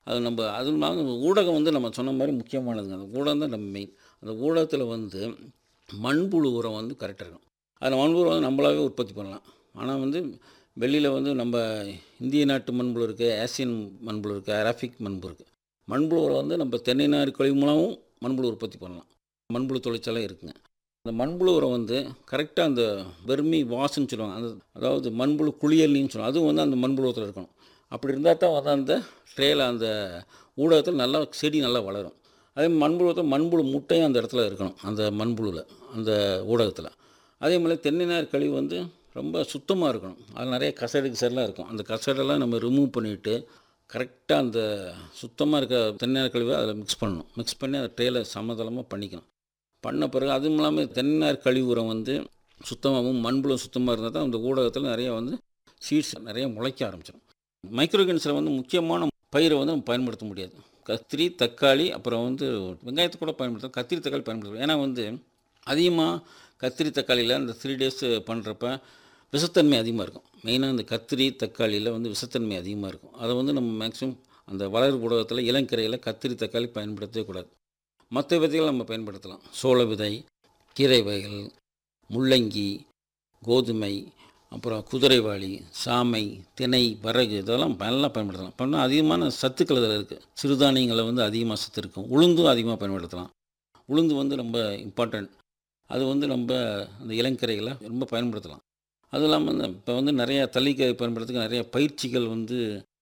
அது நம்ம அதுவும் இல்லாமல் ஊடகம் வந்து நம்ம சொன்ன மாதிரி முக்கியமானதுங்க அந்த ஊடகம் தான் நம்ம மெயின் அந்த ஊடகத்தில் வந்து மண்புழு உரம் வந்து கரெக்டாக இருக்கும் அதில் மண்புழு வந்து நம்மளாவே உற்பத்தி பண்ணலாம் ஆனால் வந்து வெளியில் வந்து நம்ம இந்திய நாட்டு மண்புழு இருக்குது ஆசியன் மண்புழு இருக்குது அராபிக் மண்புழு இருக்குது மண்புழு உரம் வந்து நம்ம தென்னை நார் கழிவு மூலமும் மண்புழு உற்பத்தி பண்ணலாம் மண்புழு தொழிற்சாலை இருக்குங்க அந்த மண்புழு உரம் வந்து கரெக்டாக அந்த வெர்மி வாசன்னு சொல்லுவாங்க அந்த அதாவது மண்புழு குளியல்னு சொல்லுவாங்க அதுவும் வந்து அந்த மண்புழு உரத்தில் இருக்கணும் அப்படி இருந்தால் தான் வந்து அந்த ட்ரேயில் அந்த ஊடகத்தில் நல்லா செடி நல்லா வளரும் அதே மண்புழு உரத்தில் மண்புழு முட்டையும் அந்த இடத்துல இருக்கணும் அந்த மண்புழுவில் அந்த ஊடகத்தில் அதே மாதிரி தென்னை நார் கழிவு வந்து ரொம்ப சுத்தமாக இருக்கணும் அதில் நிறைய கசடு கிசடெலாம் இருக்கும் அந்த கசடெல்லாம் நம்ம ரிமூவ் பண்ணிவிட்டு கரெக்டாக அந்த சுத்தமாக இருக்க தென்னை நார் கழிவை அதில் மிக்ஸ் பண்ணணும் மிக்ஸ் பண்ணி அந்த ட்ரேயில் சமதளமாக பண்ணிக்கணும் பண்ண பிறகு அதுவும் இல்லாமல் தென்னை நார் கழிவு உரம் வந்து சுத்தமாகவும் மண்புழும் சுத்தமாக இருந்தால் தான் அந்த ஊடகத்தில் நிறைய வந்து சீட்ஸ் நிறைய முளைக்க ஆரம்பிச்சிடும் மைக்ரோகன்ஸில் வந்து முக்கியமான பயிரை வந்து நம்ம பயன்படுத்த முடியாது கத்திரி தக்காளி அப்புறம் வந்து வெங்காயத்தை கூட பயன்படுத்தலாம் கத்திரி தக்காளி பயன்படுத்தலாம் ஏன்னா வந்து அதிகமாக கத்திரி தக்காளியில் அந்த த்ரீ டேஸ் பண்ணுறப்ப விஷத்தன்மை அதிகமாக இருக்கும் மெயினாக இந்த கத்திரி தக்காளியில் வந்து விஷத்தன்மை அதிகமாக இருக்கும் அதை வந்து நம்ம மேக்ஸிமம் அந்த வளர் ஊடகத்தில் இளங்கரையில் கத்திரி தக்காளி பயன்படுத்தவே கூடாது மற்ற விதைகள் நம்ம பயன்படுத்தலாம் சோள விதை கீரை வகைகள் முள்ளங்கி கோதுமை அப்புறம் குதிரைவாளி சாமை திணை வரகு இதெல்லாம் நல்லா பயன்படுத்தலாம் பண்ணால் அதிகமான சத்துக்கள் அதில் இருக்குது சிறுதானியங்களில் வந்து அதிகமாக சத்து இருக்கும் உளுந்தும் அதிகமாக பயன்படுத்தலாம் உளுந்து வந்து ரொம்ப இம்பார்ட்டண்ட் அது வந்து நம்ம அந்த இளங்கரைகளை ரொம்ப பயன்படுத்தலாம் அதுவும் இல்லாமல் இந்த இப்போ வந்து நிறையா தள்ளிக்காய் பயன்படுத்துறதுக்கு நிறைய பயிற்சிகள் வந்து